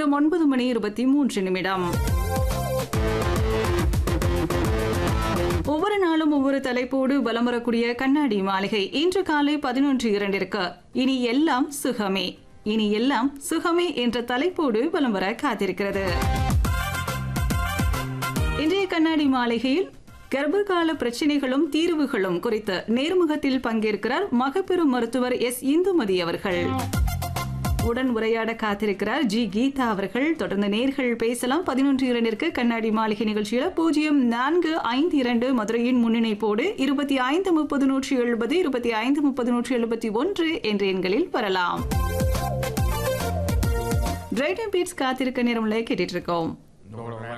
நேரம் ஒன்பது மணி இருபத்தி மூன்று நிமிடம் ஒவ்வொரு நாளும் ஒவ்வொரு தலைப்போடு வலம் வரக்கூடிய கண்ணாடி மாளிகை இன்று காலை பதினொன்று இரண்டிற்கு இனி எல்லாம் சுகமே இனி எல்லாம் சுகமே என்ற தலைப்போடு வலம் வர காத்திருக்கிறது இன்றைய கண்ணாடி மாளிகையில் கர்ப்பகால பிரச்சனைகளும் தீர்வுகளும் குறித்து நேர்முகத்தில் பங்கேற்கிறார் மகப்பெரு மருத்துவர் எஸ் இந்துமதி அவர்கள் உடன் உரையாட காத்திருக்கிறார் ஜி கீதா அவர்கள் தொடர்ந்து நேர்கள் பேசலாம் பதினொன்று இரண்டிற்கு கண்ணாடி மாளிகை நிகழ்ச்சியில பூஜ்ஜியம் நான்கு ஐந்து இரண்டு மதுரையின் முன்னிணைப்போடு இருபத்தி ஐந்து முப்பது நூற்றி எழுபது இருபத்தி ஐந்து முப்பது நூற்றி எழுபத்தி ஒன்று என்ற எண்களில் வரலாம் டிரைடன் பீட்ஸ் காத்திருக்க நேரம்ல கேட்டுட்டு இருக்கோம்